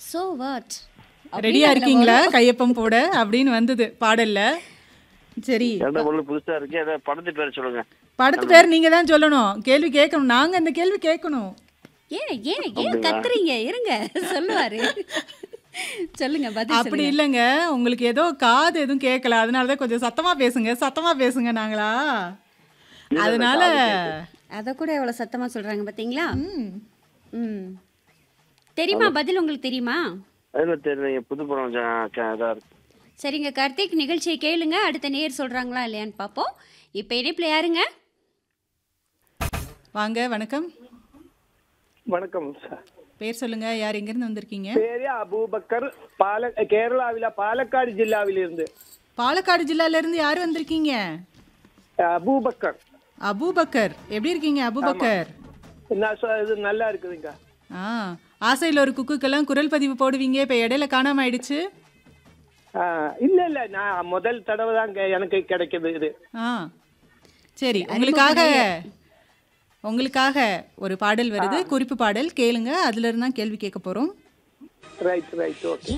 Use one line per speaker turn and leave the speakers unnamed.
so what
ரெடியா இருக்கீங்களா கையப்பம் போட அப்படின்னு வந்தது பாடல்ல சரி
என்ன பொருள் புதுசா இருக்கு ஏதாவது படத்து பேர் சொல்லுங்க
படத்து பேர் நீங்க தான் சொல்லணும் கேள்வி கேட்கணும் நாங்க அந்த கேள்வி கேட்கணும்
ஏன் ஏன் ஏன் கத்துறீங்க இருங்க சொல்லுவாரு சொல்லுங்க பதில்
அப்படி
சொல்லுங்க
இல்லைங்க உங்களுக்கு ஏதோ காது எதுவும் கேட்கல அதனாலதான் கொஞ்சம் சத்தமா பேசுங்க சத்தமா பேசுங்க நாங்களா அதனால
அத கூட எவ்வளவு சத்தமா சொல்றாங்க பாத்தீங்களா ம் தெரியுமா பதில் உங்களுக்கு தெரியுமா
அதில் தெரியல புது படம் ஜா- க- இதா இருக்கு
சரிங்க கார்த்திக் நிகழ்ச்சியை கேளுங்க அடுத்த நேர் சொல்றாங்களா இல்லையான்னு பார்ப்போம் இப்போ இணைப்புல யாருங்க
வாங்க வணக்கம்
வணக்கம் சார்
பேர் சொல்லுங்க யார் எங்கிருந்து வந்திருக்கீங்க
பேரு அபூபக்கர் பால கேரளாவில பாலக்காடு ஜில்லாவிலிருந்து
பாலக்காடு ஜில்லால இருந்து யார் வந்திருக்கீங்க
அபூபக்கர்
அபூபக்கர் எப்படி இருக்கீங்க அபூபக்கர்
என்ன சொ- இது நல்லா இருக்குதுங்க
ஆ ஆசையில் ஒரு குக்குக்கெல்லாம் குரல் பதிவு போடுவீங்க இப்போ இடையில காணாம ஆயிடுச்சு
ஆ, இல்ல இல்ல நான் முதல் தடவை தான் எனக்கு கிடைக்குது இது
ஆ சரி உங்களுக்காக உங்களுக்காக ஒரு பாடல் வருது குறிப்பு பாடல் கேளுங்க அதுல இருந்து தான் கேள்வி கேட்க போறோம்
ரைட் ரைட் ஓகே